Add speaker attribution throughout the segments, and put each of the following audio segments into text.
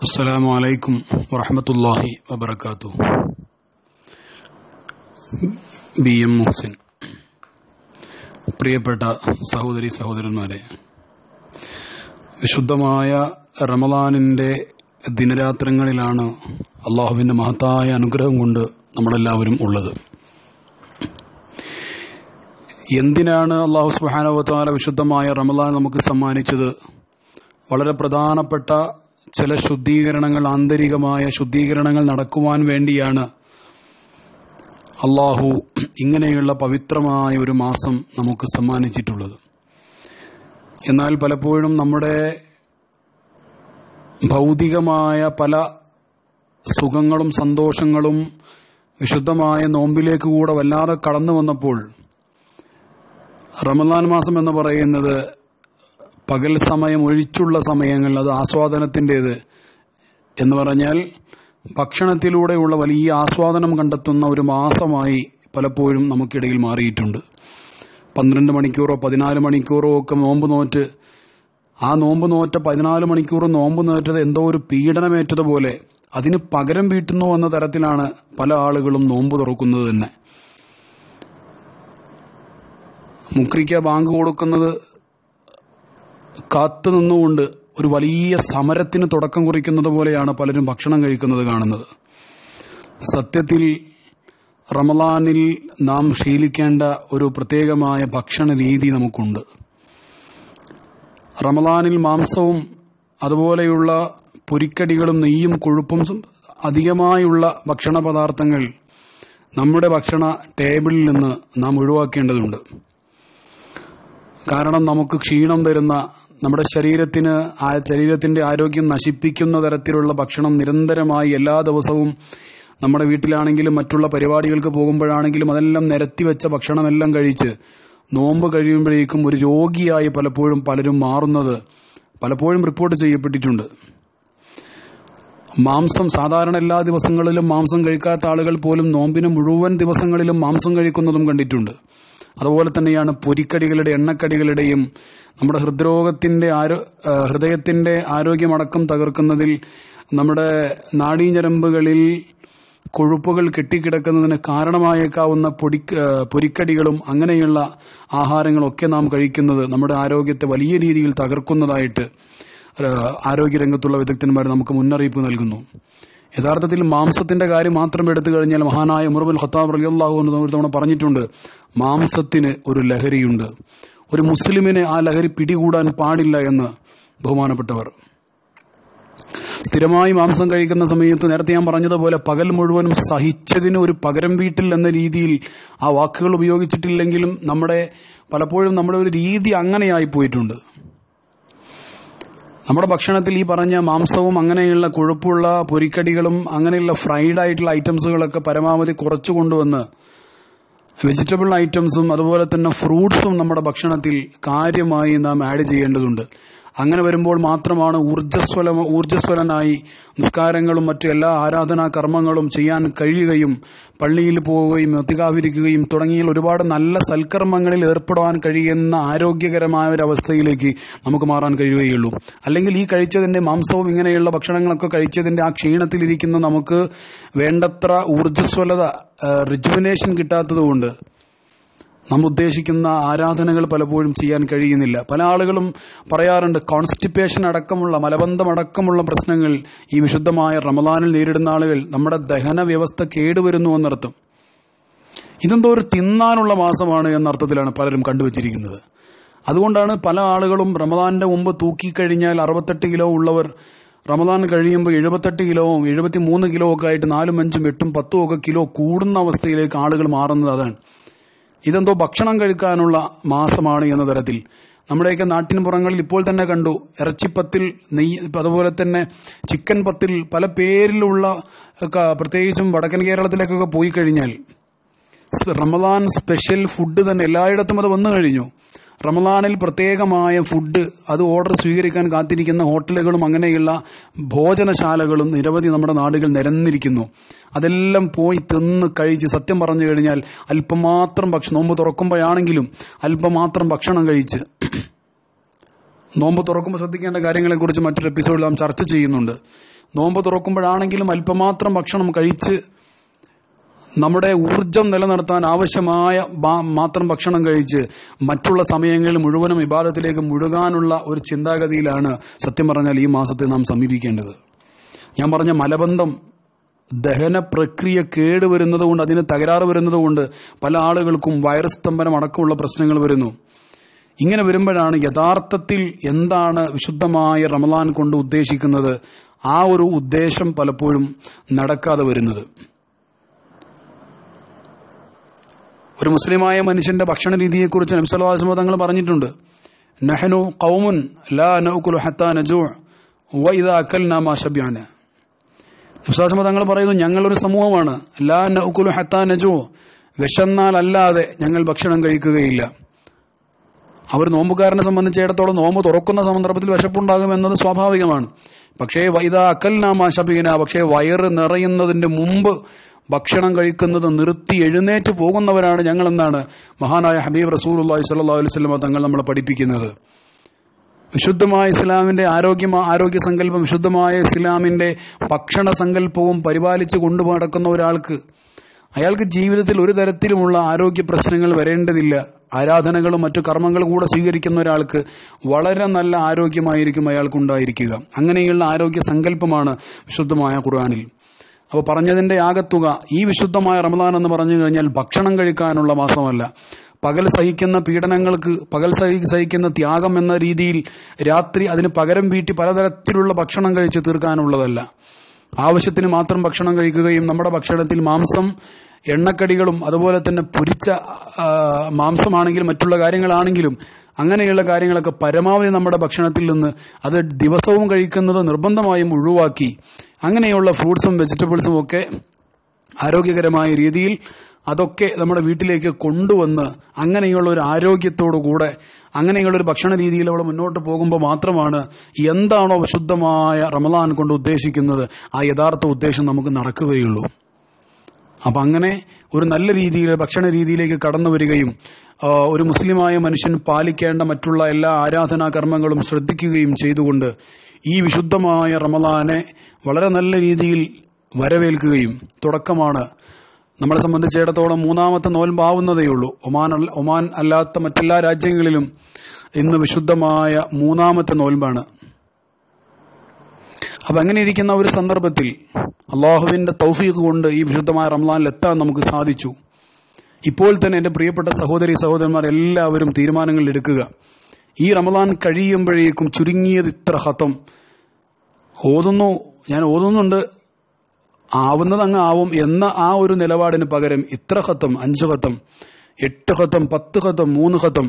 Speaker 1: السلام عليكم ورحمة الله وبركاته B M Muhsin പ്രിയപ്പെട്ട സഹോദരി സഹോദരന്മാരെ വിശുദ്ധമായ റമദാനിൻ്റെ ദിനരാത്രങ്ങളിലാണ് അള്ളാഹുവിൻ്റെ മഹത്തായ അനുഗ്രഹം കൊണ്ട് നമ്മളെല്ലാവരും ഉള്ളത് എന്തിനാണ് അള്ളാഹു സുബാനവത്താല വിശുദ്ധമായ റമദാൻ നമുക്ക് സമ്മാനിച്ചത് വളരെ പ്രധാനപ്പെട്ട ചില ശുദ്ധീകരണങ്ങൾ ആന്തരികമായ ശുദ്ധീകരണങ്ങൾ നടക്കുവാൻ വേണ്ടിയാണ് അള്ളാഹു ഇങ്ങനെയുള്ള പവിത്രമായ ഒരു മാസം നമുക്ക് സമ്മാനിച്ചിട്ടുള്ളത് എന്നാൽ പലപ്പോഴും നമ്മുടെ ഭൗതികമായ പല സുഖങ്ങളും സന്തോഷങ്ങളും വിശുദ്ധമായ നോമ്പിലേക്ക് കൂടെ വല്ലാതെ കടന്നു വന്നപ്പോൾ റമദാൻ മാസം എന്ന് പറയുന്നത് പകൽ സമയം ഒഴിച്ചുള്ള സമയങ്ങൾ അത് ആസ്വാദനത്തിൻ്റെത് എന്ന് പറഞ്ഞാൽ ഭക്ഷണത്തിലൂടെയുള്ള വലിയ ആസ്വാദനം കണ്ടെത്തുന്ന ഒരു മാസമായി പലപ്പോഴും നമുക്കിടയിൽ മാറിയിട്ടുണ്ട് പന്ത്രണ്ട് മണിക്കൂറോ പതിനാല് മണിക്കൂറോ ഒക്കെ നോമ്പ് നോറ്റ് ആ നോമ്പ് നോറ്റ പതിനാല് മണിക്കൂർ നോമ്പ് നോറ്റത് എന്തോ ഒരു പീഡനമേറ്റതുപോലെ അതിന് പകരം വീട്ടുന്നു എന്ന തരത്തിലാണ് പല ആളുകളും നോമ്പ് തുറക്കുന്നത് തന്നെ മുക്രിക്ക ബാങ്ക് കൊടുക്കുന്നത് കാത്തു നിന്നുകൊണ്ട് ഒരു വലിയ സമരത്തിന് തുടക്കം കുറിക്കുന്നത് പോലെയാണ് പലരും ഭക്ഷണം കഴിക്കുന്നത് കാണുന്നത് സത്യത്തിൽ റമലാനിൽ നാം ശീലിക്കേണ്ട ഒരു പ്രത്യേകമായ ഭക്ഷണ രീതി നമുക്കുണ്ട് റമലാനിൽ മാംസവും അതുപോലെയുള്ള പൊരിക്കടികളും നെയ്യും കൊഴുപ്പും അധികമായുള്ള ഭക്ഷണ പദാർത്ഥങ്ങൾ നമ്മുടെ ഭക്ഷണ ടേബിളിൽ നിന്ന് നാം ഒഴിവാക്കേണ്ടതുണ്ട് കാരണം നമുക്ക് ക്ഷീണം തരുന്ന നമ്മുടെ ശരീരത്തിന് ആ ശരീരത്തിന്റെ ആരോഗ്യം നശിപ്പിക്കുന്ന തരത്തിലുള്ള ഭക്ഷണം നിരന്തരമായി എല്ലാ ദിവസവും നമ്മുടെ വീട്ടിലാണെങ്കിലും മറ്റുള്ള പരിപാടികൾക്ക് പോകുമ്പോഴാണെങ്കിലും അതെല്ലാം നിരത്തിവെച്ച ഭക്ഷണമെല്ലാം കഴിച്ച് നോമ്പ് കഴിയുമ്പോഴേക്കും ഒരു രോഗിയായി പലപ്പോഴും പലരും മാറുന്നത് പലപ്പോഴും റിപ്പോർട്ട് ചെയ്യപ്പെട്ടിട്ടുണ്ട് മാംസം സാധാരണ എല്ലാ ദിവസങ്ങളിലും മാംസം കഴിക്കാത്ത ആളുകൾ പോലും നോമ്പിന് മുഴുവൻ ദിവസങ്ങളിലും മാംസം കഴിക്കുന്നതും കണ്ടിട്ടുണ്ട് അതുപോലെ തന്നെയാണ് പൊരിക്കടികളുടെ എണ്ണക്കടികളുടെയും നമ്മുടെ ഹൃദ്രോഗത്തിന്റെ ആരോ ഹൃദയത്തിന്റെ ആരോഗ്യമടക്കം തകർക്കുന്നതിൽ നമ്മുടെ നാഡീഞരമ്പുകളിൽ കൊഴുപ്പുകൾ കെട്ടിക്കിടക്കുന്നതിന് കാരണമായേക്കാവുന്ന പൊടി പൊരിക്കടികളും അങ്ങനെയുള്ള ആഹാരങ്ങളൊക്കെ നാം കഴിക്കുന്നത് നമ്മുടെ ആരോഗ്യത്തെ വലിയ രീതിയിൽ തകർക്കുന്നതായിട്ട് ആരോഗ്യരംഗത്തുള്ള വിദഗ്ധന്മാർ നമുക്ക് മുന്നറിയിപ്പ് നൽകുന്നു യഥാർത്ഥത്തിൽ മാംസത്തിന്റെ കാര്യം മാത്രം എടുത്തു കഴിഞ്ഞാൽ മഹാനായ മുറബുൽ ഖത്താബ് റലിയല്ലാഹു ഒരു തവണ പറഞ്ഞിട്ടുണ്ട് മാംസത്തിന് ഒരു ലഹരിയുണ്ട് ഒരു മുസ്ലിമിനെ ആ ലഹരി പിടികൂടാൻ പാടില്ല എന്ന് ബഹുമാനപ്പെട്ടവർ സ്ഥിരമായി മാംസം കഴിക്കുന്ന സമയത്ത് നേരത്തെ ഞാൻ പറഞ്ഞതുപോലെ പകൽ മുഴുവനും സഹിച്ചതിന് ഒരു പകരം വീട്ടിൽ എന്ന രീതിയിൽ ആ വാക്കുകൾ ഉപയോഗിച്ചിട്ടില്ലെങ്കിലും നമ്മുടെ പലപ്പോഴും നമ്മുടെ ഒരു രീതി അങ്ങനെയായി പോയിട്ടുണ്ട് നമ്മുടെ ഭക്ഷണത്തിൽ ഈ പറഞ്ഞ മാംസവും അങ്ങനെയുള്ള കൊഴുപ്പുള്ള പൊരിക്കടികളും അങ്ങനെയുള്ള ഫ്രൈഡ് ആയിട്ടുള്ള ഐറ്റംസുകളൊക്കെ പരമാവധി കുറച്ചു കൊണ്ടുവന്ന് വെജിറ്റബിൾ ഐറ്റംസും അതുപോലെ തന്നെ ഫ്രൂട്ട്സും നമ്മുടെ ഭക്ഷണത്തിൽ കാര്യമായി നാം ആഡ് ചെയ്യേണ്ടതുണ്ട് അങ്ങനെ വരുമ്പോൾ മാത്രമാണ് ഊർജ്ജസ്വല ഊർജ്ജസ്വലനായി നിസ്കാരങ്ങളും മറ്റു എല്ലാ ആരാധനാ കർമ്മങ്ങളും ചെയ്യാൻ കഴിയുകയും പള്ളിയിൽ പോവുകയും ഒത്തികാവിരിക്കുകയും തുടങ്ങിയ ഒരുപാട് നല്ല സൽക്കർമ്മങ്ങളിൽ ഏർപ്പെടാൻ കഴിയുന്ന ആരോഗ്യകരമായ ഒരു അവസ്ഥയിലേക്ക് നമുക്ക് മാറാൻ കഴിയുകയുള്ളൂ അല്ലെങ്കിൽ ഈ കഴിച്ചതിന്റെ മാംസവും ഇങ്ങനെയുള്ള ഭക്ഷണങ്ങളൊക്കെ കഴിച്ചതിന്റെ ആ ക്ഷീണത്തിലിരിക്കുന്ന നമുക്ക് വേണ്ടത്ര ഊർജ്ജസ്വലത റിജുവിനേഷൻ കിട്ടാത്തതുകൊണ്ട് നാം ഉദ്ദേശിക്കുന്ന ആരാധനകൾ പലപ്പോഴും ചെയ്യാൻ കഴിയുന്നില്ല പല ആളുകളും പറയാറുണ്ട് കോൺസ്റ്റിപ്പേഷൻ അടക്കമുള്ള മലബന്ധം അടക്കമുള്ള പ്രശ്നങ്ങൾ ഈ വിശുദ്ധമായ റമദാനിൽ നേരിടുന്ന ആളുകൾ നമ്മുടെ ദഹന വ്യവസ്ഥ കേടുവരുന്നു എന്നർത്ഥം ഇതെന്തോ ഒരു തിന്നാനുള്ള മാസമാണ് എന്നർത്ഥത്തിലാണ് പലരും കണ്ടുവച്ചിരിക്കുന്നത് അതുകൊണ്ടാണ് പല ആളുകളും റമദാന്റെ മുമ്പ് തൂക്കിക്കഴിഞ്ഞാൽ അറുപത്തെട്ട് കിലോ ഉള്ളവർ റമദാൻ കഴിയുമ്പോൾ എഴുപത്തെട്ട് കിലോവും എഴുപത്തിമൂന്ന് കിലോ ഒക്കെ ആയിട്ട് നാലും അഞ്ചും എട്ടും പത്തും ഒക്കെ കിലോ കൂടുന്ന അവസ്ഥയിലേക്ക് ആളുകൾ മാറുന്നത് അതാണ് ഇതെന്തോ ഭക്ഷണം കഴിക്കാനുള്ള മാസമാണ് എന്ന തരത്തിൽ നമ്മുടെയൊക്കെ നാട്ടിൻ പുറങ്ങളിൽ ഇപ്പോൾ തന്നെ കണ്ടു ഇറച്ചിപ്പത്തിൽ നെയ്യ് അതുപോലെ തന്നെ ചിക്കൻ പത്തിൽ പല പേരിലുള്ള പ്രത്യേകിച്ചും വടക്കൻ കേരളത്തിലേക്കൊക്കെ പോയി കഴിഞ്ഞാൽ റമദാൻ സ്പെഷ്യൽ ഫുഡ് തന്നെ എല്ലായിടത്തും അത് വന്നു കഴിഞ്ഞു റമദാനിൽ പ്രത്യേകമായ ഫുഡ് അത് ഓർഡർ സ്വീകരിക്കാൻ കാത്തിരിക്കുന്ന ഹോട്ടലുകളും അങ്ങനെയുള്ള ഭോജനശാലകളും നിരവധി നമ്മുടെ നാടുകൾ നിരന്നിരിക്കുന്നു അതെല്ലാം പോയി തിന്ന് കഴിച്ച് സത്യം പറഞ്ഞു കഴിഞ്ഞാൽ അല്പം മാത്രം ഭക്ഷണം നോമ്പ് തുറക്കുമ്പോഴാണെങ്കിലും അല്പം മാത്രം ഭക്ഷണം കഴിച്ച് നോമ്പ് തുറക്കുമ്പോൾ ശ്രദ്ധിക്കേണ്ട കാര്യങ്ങളെക്കുറിച്ച് മറ്റൊരു എപ്പിസോഡിൽ നാം ചർച്ച ചെയ്യുന്നുണ്ട് നോമ്പ് തുറക്കുമ്പോഴാണെങ്കിലും അല്പമാത്രം ഭക്ഷണം കഴിച്ച് നമ്മുടെ ഊർജം നിലനിർത്താൻ ആവശ്യമായ ബാ- മാത്രം ഭക്ഷണം കഴിച്ച് മറ്റുള്ള സമയങ്ങളിൽ മുഴുവനും വിവാദത്തിലേക്ക് മുഴുകാനുള്ള ഒരു ചിന്താഗതിയിലാണ് സത്യം പറഞ്ഞാൽ ഈ മാസത്തെ നാം സമീപിക്കേണ്ടത് ഞാൻ പറഞ്ഞ മലബന്ധം ദഹന പ്രക്രിയ കേടുവരുന്നത് കൊണ്ട് അതിന് തകരാറ് വരുന്നത് കൊണ്ട് പല ആളുകൾക്കും വൈറസ് സ്തംഭനം അടക്കമുള്ള പ്രശ്നങ്ങൾ വരുന്നു ഇങ്ങനെ വരുമ്പോഴാണ് യഥാർത്ഥത്തിൽ എന്താണ് വിശുദ്ധമായ റമലാൻ കൊണ്ട് ഉദ്ദേശിക്കുന്നത് ആ ഒരു ഉദ്ദേശം പലപ്പോഴും നടക്കാതെ വരുന്നത് ഒരു മുസ്ലിമായ മനുഷ്യന്റെ ഭക്ഷണ രീതിയെക്കുറിച്ച് നബ്സലാസ്മ തങ്ങൾ പറഞ്ഞിട്ടുണ്ട് നഹനു കൗമുൻ ലാ നൗകുലു ഹത്താ നജൂ വൈദ അക്കൽനാ മാ ശബ്യാന നബ്സലാസ്മ തങ്ങൾ പറയുന്നു ഞങ്ങളൊരു സമൂഹമാണ് ലാ നൗകുലു ഹത്താ നജൂ വിശന്നാലല്ലാതെ ഞങ്ങൾ ഭക്ഷണം കഴിക്കുകയില്ല അവർ നോമ്പുകാരനെ സംബന്ധിച്ചിടത്തോളം നോമ്പ് തുറക്കുന്ന സന്ദർഭത്തിൽ വിശപ്പുണ്ടാകും എന്നത് സ്വാഭാവികമാണ് പക്ഷേ വൈദ അക്കൽനാമ ശബീന പക്ഷേ വയറ് നിറയുന്നതിന്റെ മുമ്പ് ഭക്ഷണം കഴിക്കുന്നത് നിർത്തി എഴുന്നേറ്റ് പോകുന്നവരാണ് ഞങ്ങളെന്നാണ് മഹാനായ ഹബീബ് റസൂൽ അള്ളാഹി സ്വല്ലാ അലൈവല്ല തങ്ങൾ നമ്മളെ പഠിപ്പിക്കുന്നത് വിശുദ്ധമായ ഇസ്ലാമിന്റെ ആരോഗ്യ ആരോഗ്യ സങ്കല്പം വിശുദ്ധമായ ഇസ്ലാമിന്റെ ഭക്ഷണ സങ്കല്പവും പരിപാലിച്ചു കൊണ്ടു നടക്കുന്ന ഒരാൾക്ക് അയാൾക്ക് ജീവിതത്തിൽ ഒരു തരത്തിലുമുള്ള ആരോഗ്യ പ്രശ്നങ്ങൾ വരേണ്ടതില്ല ആരാധനകളും മറ്റു കർമ്മങ്ങളും കൂടെ സ്വീകരിക്കുന്ന ഒരാൾക്ക് വളരെ നല്ല ആരോഗ്യമായിരിക്കും അയാൾക്കുണ്ടായിരിക്കുക അങ്ങനെയുള്ള ആരോഗ്യ സങ്കല്പമാണ് വിശുദ്ധമായ ഖുർആാനിൽ അപ്പോൾ പറഞ്ഞതിന്റെ ആകത്തുക ഈ വിശുദ്ധമായ റമദാൻ എന്ന് പറഞ്ഞു കഴിഞ്ഞാൽ ഭക്ഷണം കഴിക്കാനുള്ള മാസമല്ല പകൽ സഹിക്കുന്ന പീഡനങ്ങൾക്ക് പകൽ സഹി- സഹിക്കുന്ന ത്യാഗം എന്ന രീതിയിൽ രാത്രി അതിന് പകരം വീട്ടി പലതരത്തിലുള്ള ഭക്ഷണം കഴിച്ച് തീർക്കാനുള്ളതല്ല ആവശ്യത്തിന് മാത്രം ഭക്ഷണം കഴിക്കുകയും നമ്മുടെ ഭക്ഷണത്തിൽ മാംസം എണ്ണക്കടികളും അതുപോലെ തന്നെ പൊരിച്ച ആ, മാംസമാണെങ്കിലും മറ്റുള്ള കാര്യങ്ങളാണെങ്കിലും അങ്ങനെയുള്ള കാര്യങ്ങളൊക്കെ പരമാവധി നമ്മുടെ ഭക്ഷണത്തിൽ നിന്ന് അത് ദിവസവും കഴിക്കുന്നത് നിർബന്ധമായും ഒഴിവാക്കി അങ്ങനെയുള്ള ഫ്രൂട്ട്സും വെജിറ്റബിൾസും ഒക്കെ ആരോഗ്യകരമായ രീതിയിൽ അതൊക്കെ നമ്മുടെ വീട്ടിലേക്ക് കൊണ്ടുവന്ന് അങ്ങനെയുള്ള ഒരു ആരോഗ്യത്തോടു കൂടെ അങ്ങനെയുള്ള ഒരു ഭക്ഷണ രീതിയിൽ അവിടെ മുന്നോട്ട് പോകുമ്പോൾ മാത്രമാണ് എന്താണോ വിശുദ്ധമായ റമലാൻ കൊണ്ട് ഉദ്ദേശിക്കുന്നത് ആ യഥാർത്ഥ ഉദ്ദേശം നമുക്ക് നടക്കുകയുള്ളൂ അപ്പൊ അങ്ങനെ ഒരു നല്ല രീതിയിൽ ഭക്ഷണ രീതിയിലേക്ക് കടന്നു വരികയും ആ, ഒരു മുസ്ലിമായ മനുഷ്യൻ പാലിക്കേണ്ട മറ്റുള്ള എല്ലാ ആരാധനാ കർമ്മങ്ങളും ശ്രദ്ധിക്കുകയും ചെയ്തുകൊണ്ട് ഈ വിശുദ്ധമായ റമലാനെ വളരെ നല്ല രീതിയിൽ വരവേൽക്കുകയും തുടക്കമാണ് നമ്മളെ സംബന്ധിച്ചിടത്തോളം മൂന്നാമത്തെ നോൽമ്പാവുന്നതേയുള്ളൂ ഒമാൻ അല്ല- ഒമാൻ അല്ലാത്ത മറ്റെല്ലാ രാജ്യങ്ങളിലും ഇന്ന് വിശുദ്ധമായ മൂന്നാമത്തെ നോൽമ്പാണ് അപ്പൊ അങ്ങനെ ഇരിക്കുന്ന ഒരു സന്ദർഭത്തിൽ അള്ളാഹുവിന്റെ തൗഫീഖ് കൊണ്ട് ഈ വിശുദ്ധമായ റംലാനിൽ എത്താൻ നമുക്ക് സാധിച്ചു ഇപ്പോൾ തന്നെ എന്റെ പ്രിയപ്പെട്ട സഹോദരി സഹോദരന്മാർ എല്ലാവരും തീരുമാനങ്ങൾ എടുക്കുക ഈ റമദാൻ കഴിയുമ്പോഴേക്കും ചുരുങ്ങിയത് ഇത്ര ഹത്തം ഓതുന്നു ഞാൻ ഓതുന്നുണ്ട് ആവുന്നത് അങ്ങ് ആവും എന്ന ആ ഒരു നിലപാടിന് പകരം ഇത്ര ഹത്തം അഞ്ച് ഹത്തം എട്ട് ഹത്തം പത്ത് ഹത്തം മൂന്ന് ഹത്തം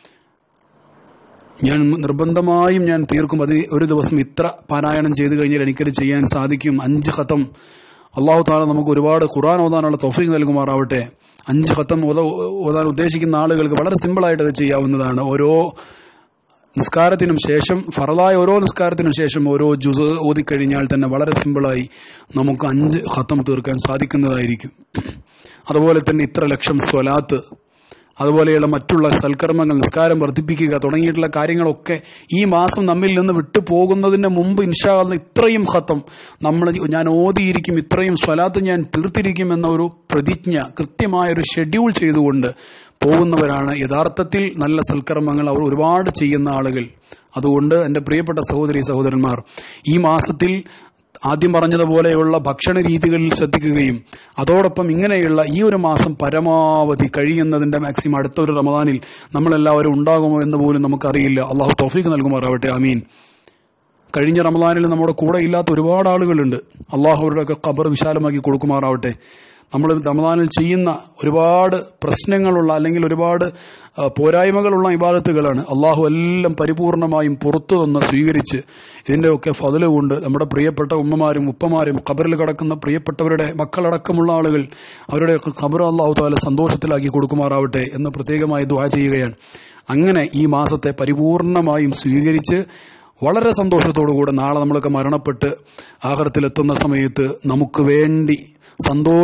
Speaker 1: ഞാൻ നിർബന്ധമായും ഞാൻ തീർക്കും അത് ഒരു ദിവസം ഇത്ര പാരായണം ചെയ്തു കഴിഞ്ഞാൽ എനിക്കത് ചെയ്യാൻ സാധിക്കും അഞ്ച് ഖത്തം അള്ളാഹു താല നമുക്ക് ഒരുപാട് ഖുറാൻ ഓതാനുള്ള തൊഫീഖ് നൽകുമാറാവട്ടെ അഞ്ച് ഖത്തം ഓത ഓതാൻ ഉദ്ദേശിക്കുന്ന ആളുകൾക്ക് വളരെ സിമ്പിളായിട്ട് അത് ചെയ്യാവുന്നതാണ് ഓരോ നിസ്കാരത്തിനും ശേഷം ഫറലായ ഓരോ നിസ്കാരത്തിനും ശേഷം ഓരോ ജുസ് ഓതിക്കഴിഞ്ഞാൽ തന്നെ വളരെ സിമ്പിളായി നമുക്ക് അഞ്ച് ഖത്തം തീർക്കാൻ സാധിക്കുന്നതായിരിക്കും അതുപോലെ തന്നെ ഇത്ര ലക്ഷം സ്വലാത്ത് അതുപോലെയുള്ള മറ്റുള്ള സൽക്കർമ്മങ്ങൾ നിസ്കാരം വർദ്ധിപ്പിക്കുക തുടങ്ങിയിട്ടുള്ള കാര്യങ്ങളൊക്കെ ഈ മാസം നമ്മിൽ നിന്ന് വിട്ടു പോകുന്നതിന് മുമ്പ് ഇൻഷാല്ല ഇത്രയും ഖത്തം നമ്മൾ ഞാൻ ഓതിയിരിക്കും ഇത്രയും സ്വലാത്ത് ഞാൻ തീർത്തിരിക്കും എന്ന ഒരു പ്രതിജ്ഞ കൃത്യമായ ഒരു ഷെഡ്യൂൾ ചെയ്തുകൊണ്ട് പോകുന്നവരാണ് യഥാർത്ഥത്തിൽ നല്ല സൽക്കർമ്മങ്ങൾ അവർ ഒരുപാട് ചെയ്യുന്ന ആളുകൾ അതുകൊണ്ട് എൻ്റെ പ്രിയപ്പെട്ട സഹോദരി സഹോദരന്മാർ ഈ മാസത്തിൽ ആദ്യം പറഞ്ഞതുപോലെയുള്ള ഭക്ഷണ രീതികളിൽ ശ്രദ്ധിക്കുകയും അതോടൊപ്പം ഇങ്ങനെയുള്ള ഈ ഒരു മാസം പരമാവധി കഴിയുന്നതിന്റെ മാക്സിമം അടുത്ത ഒരു റമദാനിൽ നമ്മളെല്ലാവരും ഉണ്ടാകുമോ എന്ന് പോലും നമുക്കറിയില്ല അള്ളാഹു തോഫീക്ക് നൽകുമാറാവട്ടെ അമീൻ കഴിഞ്ഞ റമദാനിൽ നമ്മുടെ കൂടെ ഇല്ലാത്ത ഒരുപാട് ആളുകളുണ്ട് അള്ളാഹു അവരുടെയൊക്കെ ഖബർ വിശാലമാക്കി കൊടുക്കുമാറാവട്ടെ നമ്മൾ റമദാനിൽ ചെയ്യുന്ന ഒരുപാട് പ്രശ്നങ്ങളുള്ള അല്ലെങ്കിൽ ഒരുപാട് ആ, പോരായ്മകളുള്ള ഇബാദത്തുകളാണ് അള്ളാഹു എല്ലാം പരിപൂർണമായും പുറത്തു നിന്ന് സ്വീകരിച്ച് ഇതിന്റെയൊക്കെ ഫതില് കൊണ്ട് നമ്മുടെ പ്രിയപ്പെട്ട ഉമ്മമാരും ഉപ്പമാരും ഖബറിൽ കിടക്കുന്ന പ്രിയപ്പെട്ടവരുടെ മക്കളടക്കമുള്ള ആളുകൾ അവരുടെയൊക്കെ ഖബർ അള്ളാഹു താല സന്തോഷത്തിലാക്കി കൊടുക്കുമാറാവട്ടെ എന്ന് പ്രത്യേകമായി ദ്വാ ചെയ്യുകയാണ് അങ്ങനെ ഈ മാസത്തെ പരിപൂർണമായും സ്വീകരിച്ച് വളരെ സന്തോഷത്തോടുകൂടെ നാളെ നമ്മളൊക്കെ മരണപ്പെട്ട് ആഹാരത്തിലെത്തുന്ന സമയത്ത് നമുക്ക് വേണ്ടി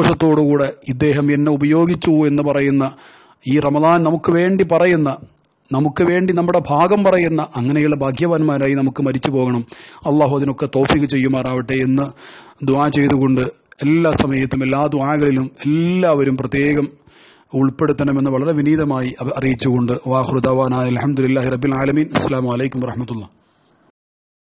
Speaker 1: സന്തോഷത്തോടുകൂടെ ഇദ്ദേഹം എന്നെ ഉപയോഗിച്ചു എന്ന് പറയുന്ന ഈ റമദാൻ നമുക്ക് വേണ്ടി പറയുന്ന നമുക്ക് വേണ്ടി നമ്മുടെ ഭാഗം പറയുന്ന അങ്ങനെയുള്ള ഭാഗ്യവാന്മാരായി നമുക്ക് മരിച്ചു പോകണം അള്ളാഹു അതിനൊക്കെ തോഫിക്ക് ചെയ്യുമാറാവട്ടെ എന്ന് ദ്വാ ചെയ്തുകൊണ്ട് എല്ലാ സമയത്തും എല്ലാ ദ്വാകളിലും എല്ലാവരും പ്രത്യേകം ഉൾപ്പെടുത്തണമെന്ന് വളരെ വിനീതമായി അറിയിച്ചുകൊണ്ട് വാഹൃദവാനായ അലഹമുല്ലാഹി റബിൻ ആലമീൻ അസ്സാം വലൈക്കും വറഹമത്തുള്ള